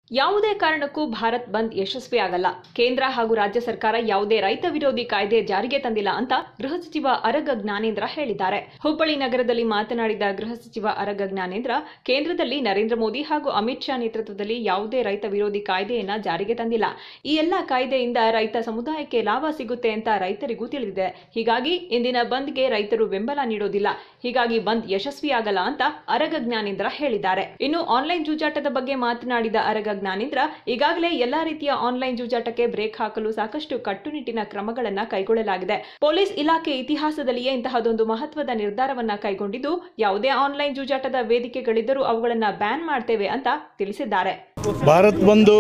ಯಾವುದೇ ಕಾರಣಕ್ಕೂ ಭಾರತ್ ಬಂದ್ ಯಶಸ್ವಿಯಾಗಲ್ಲ ಕೇಂದ್ರ ಹಾಗೂ ರಾಜ್ಯ ಸರ್ಕಾರ ಯಾವುದೇ ರೈತ ವಿರೋಧಿ ಕಾಯ್ದೆ ಜಾರಿಗೆ ತಂದಿಲ್ಲ ಅಂತ ಗೃಹ ಸಚಿವ ಅರಗ ಜ್ಞಾನೇಂದ್ರ ಹೇಳಿದ್ದಾರೆ ಹುಬ್ಬಳ್ಳಿ ನಗರದಲ್ಲಿ ಮಾತನಾಡಿದ ಗೃಹ ಸಚಿವ ಅರಗ ಜ್ಞಾನೇಂದ್ರ ಕೇಂದ್ರದಲ್ಲಿ ನರೇಂದ್ರ ಮೋದಿ ಹಾಗೂ ಅಮಿತ್ ಶಾ ನೇತೃತ್ವದಲ್ಲಿ ಯಾವುದೇ ರೈತ ವಿರೋಧಿ ಕಾಯ್ದೆಯನ್ನ ಜಾರಿಗೆ ತಂದಿಲ್ಲ ಈ ಎಲ್ಲಾ ಕಾಯ್ದೆಯಿಂದ ರೈತ ಸಮುದಾಯಕ್ಕೆ ಲಾಭ ಸಿಗುತ್ತೆ ಅಂತ ರೈತರಿಗೂ ತಿಳಿದಿದೆ ಹೀಗಾಗಿ ಇಂದಿನ ಬಂದ್ಗೆ ರೈತರು ಬೆಂಬಲ ನೀಡೋದಿಲ್ಲ ಹೀಗಾಗಿ ಬಂದ್ ಯಶಸ್ವಿಯಾಗಲ್ಲ ಅಂತ ಅರಗ ಜ್ಞಾನೇಂದ್ರ ಹೇಳಿದ್ದಾರೆ ಇನ್ನು ಆನ್ಲೈನ್ ಜೂಜಾಟದ ಬಗ್ಗೆ ಮಾತನಾಡಿದ ಅರಗ ಜ್ಞಾನೇಂದ್ರ ಈಗಾಗಲೇ ಎಲ್ಲಾ ರೀತಿಯ ಆನ್ಲೈನ್ ಜೂಜಾಟಕ್ಕೆ ಬ್ರೇಕ್ ಹಾಕಲು ಸಾಕಷ್ಟು ಕಟ್ಟುನಿಟ್ಟಿನ ಕ್ರಮಗಳನ್ನ ಕೈಗೊಳ್ಳಲಾಗಿದೆ ಪೊಲೀಸ್ ಇಲಾಖೆ ಇತಿಹಾಸದಲ್ಲಿಯೇ ಇಂತಹದೊಂದು ಮಹತ್ವದ ನಿರ್ಧಾರವನ್ನ ಕೈಗೊಂಡಿದ್ದು ಯಾವುದೇ ಆನ್ಲೈನ್ ಜೂಜಾಟದ ವೇದಿಕೆಗಳಿದ್ದರೂ ಅವುಗಳನ್ನ ಬ್ಯಾನ್ ಮಾಡ್ತೇವೆ ಅಂತ ತಿಳಿಸಿದ್ದಾರೆ ಭಾರತ್ ಬಂದು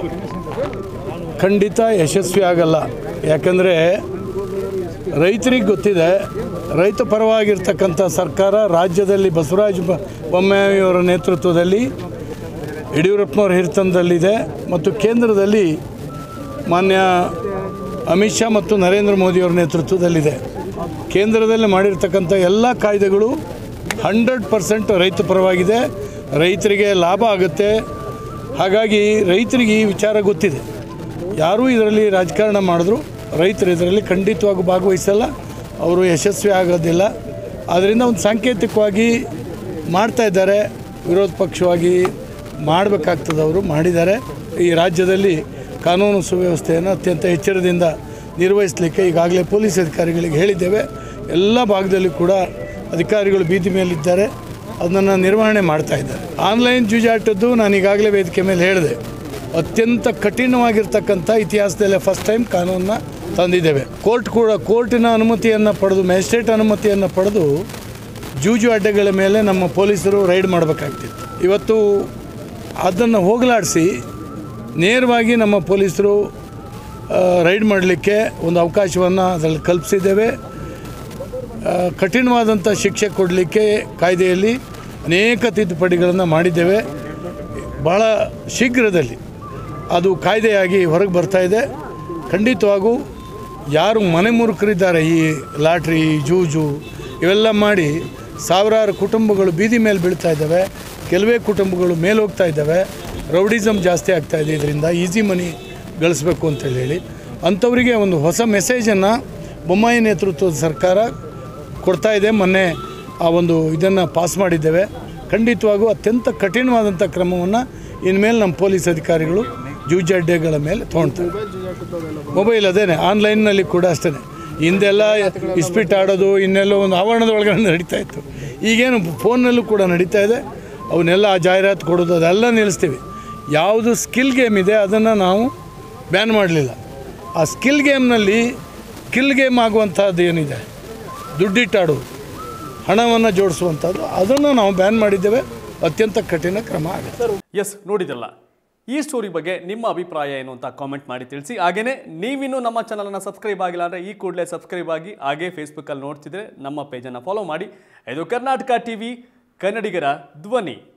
ಖಂಡಿತ ಯಶಸ್ವಿ ಆಗಲ್ಲ ಯಾಕಂದರೆ ರೈತರಿಗೆ ಗೊತ್ತಿದೆ ರೈತ ಪರವಾಗಿರ್ತಕ್ಕಂಥ ಸರ್ಕಾರ ರಾಜ್ಯದಲ್ಲಿ ಬಸವರಾಜ ಬ- ಬೊಮ್ಮಾಯಿಯವರ ನೇತೃತ್ವದಲ್ಲಿ ಯಡಿಯೂರಪ್ಪನವ್ರ ಹಿರಿತನದಲ್ಲಿದೆ ಮತ್ತು ಕೇಂದ್ರದಲ್ಲಿ ಮಾನ್ಯ ಅಮಿತ್ ಶಾ ಮತ್ತು ನರೇಂದ್ರ ಮೋದಿಯವರ ನೇತೃತ್ವದಲ್ಲಿದೆ ಕೇಂದ್ರದಲ್ಲಿ ಮಾಡಿರ್ತಕ್ಕಂಥ ಎಲ್ಲ ಕಾಯ್ದೆಗಳು ಹಂಡ್ರೆಡ್ ಪರ್ಸೆಂಟ್ ರೈತ ಪರವಾಗಿದೆ ರೈತರಿಗೆ ಲಾಭ ಆಗುತ್ತೆ ಹಾಗಾಗಿ ರೈತರಿಗೆ ಈ ವಿಚಾರ ಗೊತ್ತಿದೆ ಯಾರೂ ಇದರಲ್ಲಿ ರಾಜಕಾರಣ ಮಾಡಿದ್ರು ರೈತರು ಇದರಲ್ಲಿ ಖಂಡಿತವಾಗಿ ಭಾಗವಹಿಸಲ್ಲ ಅವರು ಯಶಸ್ವಿ ಆಗೋದಿಲ್ಲ ಆದ್ದರಿಂದ ಒಂದು ಸಾಂಕೇತಿಕವಾಗಿ ಮಾಡ್ತಾ ಇದ್ದಾರೆ ವಿರೋಧ ಪಕ್ಷವಾಗಿ ಮಾಡಬೇಕಾಗ್ತದೆ ಅವರು ಮಾಡಿದ್ದಾರೆ ಈ ರಾಜ್ಯದಲ್ಲಿ ಕಾನೂನು ಸುವ್ಯವಸ್ಥೆಯನ್ನು ಅತ್ಯಂತ ಎಚ್ಚರದಿಂದ ನಿರ್ವಹಿಸಲಿಕ್ಕೆ ಈಗಾಗಲೇ ಪೊಲೀಸ್ ಅಧಿಕಾರಿಗಳಿಗೆ ಹೇಳಿದ್ದೇವೆ ಎಲ್ಲ ಭಾಗದಲ್ಲಿ ಕೂಡ ಅಧಿಕಾರಿಗಳು ಬೀದಿ ಮೇಲಿದ್ದಾರೆ ಅದನ್ನು ನಿರ್ವಹಣೆ ಮಾಡ್ತಾ ಇದ್ದಾರೆ ಆನ್ಲೈನ್ ಜೂಜಾಟದ್ದು ನಾನು ಈಗಾಗಲೇ ವೇದಿಕೆ ಮೇಲೆ ಹೇಳಿದೆ ಅತ್ಯಂತ ಕಠಿಣವಾಗಿರ್ತಕ್ಕಂಥ ಇತಿಹಾಸದಲ್ಲೇ ಫಸ್ಟ್ ಟೈಮ್ ಕಾನೂನನ್ನ ತಂದಿದ್ದೇವೆ ಕೋರ್ಟ್ ಕೂಡ ಕೋರ್ಟಿನ ಅನುಮತಿಯನ್ನು ಪಡೆದು ಮ್ಯಾಜಿಸ್ಟ್ರೇಟ್ ಅನುಮತಿಯನ್ನು ಪಡೆದು ಜೂಜು ಅಡ್ಡೆಗಳ ಮೇಲೆ ನಮ್ಮ ಪೊಲೀಸರು ರೈಡ್ ಮಾಡಬೇಕಾಗ್ತಿತ್ತು ಇವತ್ತು ಅದನ್ನು ಹೋಗಲಾಡಿಸಿ ನೇರವಾಗಿ ನಮ್ಮ ಪೊಲೀಸರು ಆ, ರೈಡ್ ಮಾಡಲಿಕ್ಕೆ ಒಂದು ಅವಕಾಶವನ್ನು ಅದರಲ್ಲಿ ಕಲ್ಪಿಸಿದ್ದೇವೆ ಆ, ಕಠಿಣವಾದಂಥ ಶಿಕ್ಷೆ ಕೊಡಲಿಕ್ಕೆ ಕಾಯ್ದೆಯಲ್ಲಿ ಅನೇಕ ತಿದ್ದುಪಡಿಗಳನ್ನು ಮಾಡಿದ್ದೇವೆ ಭಾಳ ಶೀಘ್ರದಲ್ಲಿ ಅದು ಕಾಯ್ದೆಯಾಗಿ ಹೊರಗೆ ಬರ್ತಾ ಇದೆ ಖಂಡಿತವಾಗೂ ಯಾರು ಮನೆ ಮುರುಕರಿದ್ದಾರೆ ಈ ಲಾಟ್ರಿ ಜೂಜು ಇವೆಲ್ಲ ಮಾಡಿ ಸಾವಿರಾರು ಕುಟುಂಬಗಳು ಬೀದಿ ಮೇಲೆ ಬೀಳ್ತಾ ಇದ್ದಾವೆ ಕೆಲವೇ ಕುಟುಂಬಗಳು ಮೇಲೆ ಹೋಗ್ತಾ ಇದ್ದಾವೆ ರೌಡಿಸಮ್ ಜಾಸ್ತಿ ಆಗ್ತಾ ಇದೆ ಇದರಿಂದ ಈಸಿ ಮನಿ ಗಳಿಸ್ಬೇಕು ಅಂತೇಳಿ ಹೇಳಿ ಅಂಥವರಿಗೆ ಒಂದು ಹೊಸ ಮೆಸೇಜನ್ನು ಬೊಮ್ಮಾಯಿ ನೇತೃತ್ವದ ಸರ್ಕಾರ ಕೊಡ್ತಾ ಇದೆ ಮೊನ್ನೆ ಆ ಒಂದು ಇದನ್ನು ಪಾಸ್ ಮಾಡಿದ್ದೇವೆ ಖಂಡಿತವಾಗೂ ಅತ್ಯಂತ ಕಠಿಣವಾದಂಥ ಕ್ರಮವನ್ನು ಇನ್ಮೇಲೆ ನಮ್ಮ ಪೊಲೀಸ್ ಅಧಿಕಾರಿಗಳು ಜೂಜಡ್ಡೆಗಳ ಮೇಲೆ ತೊಗೊಳ್ತಾರೆ ಮೊಬೈಲ್ ಅದೇನೆ ಆನ್ಲೈನ್ನಲ್ಲಿ ಕೂಡ ಅಷ್ಟೇ ಹಿಂದೆಲ್ಲ ಇಸ್ಪಿಟ್ ಆಡೋದು ಇನ್ನೆಲ್ಲೋ ಒಂದು ಆವರಣದ ಒಳಗಡೆ ನಡೀತಾ ಇತ್ತು ಈಗೇನು ಫೋನ್ನಲ್ಲೂ ಕೂಡ ನಡೀತಾ ಇದೆ ಅವನ್ನೆಲ್ಲ ಆ ಜಾಹೀರಾತು ಕೊಡೋದು ಅದೆಲ್ಲ ನಿಲ್ಲಿಸ್ತೀವಿ ಯಾವುದು ಸ್ಕಿಲ್ ಗೇಮ್ ಇದೆ ಅದನ್ನು ನಾವು ಬ್ಯಾನ್ ಮಾಡಲಿಲ್ಲ ಆ ಸ್ಕಿಲ್ ಗೇಮ್ನಲ್ಲಿ ಕಿಲ್ ಗೇಮ್ ಆಗುವಂಥದ್ದು ಏನಿದೆ ದುಡ್ಡಿಟ್ಟಾಡೋದು ಹಣವನ್ನು ಜೋಡಿಸುವಂಥದ್ದು ಅದನ್ನು ನಾವು ಬ್ಯಾನ್ ಮಾಡಿದ್ದೇವೆ ಅತ್ಯಂತ ಕಠಿಣ ಕ್ರಮ ಆಗುತ್ತೆ ಎಸ್ ನೋಡಿದ್ರಲ್ಲ ಈ ಸ್ಟೋರಿ ಬಗ್ಗೆ ನಿಮ್ಮ ಅಭಿಪ್ರಾಯ ಏನು ಅಂತ ಕಾಮೆಂಟ್ ಮಾಡಿ ತಿಳಿಸಿ ಹಾಗೇನೇ ನೀವಿನ್ನೂ ನಮ್ಮ ಚಾನಲನ್ನು ಸಬ್ಸ್ಕ್ರೈಬ್ ಆಗಿಲ್ಲ ಅಂದರೆ ಈ ಕೂಡಲೇ ಸಬ್ಸ್ಕ್ರೈಬ್ ಆಗಿ ಹಾಗೇ ಫೇಸ್ಬುಕ್ಕಲ್ಲಿ ನೋಡ್ತಿದ್ರೆ ನಮ್ಮ ಪೇಜನ್ನು ಫಾಲೋ ಮಾಡಿ ಇದು ಕರ್ನಾಟಕ ಟಿವಿ ಕನ್ನಡಿಗರ ಧ್ವನಿ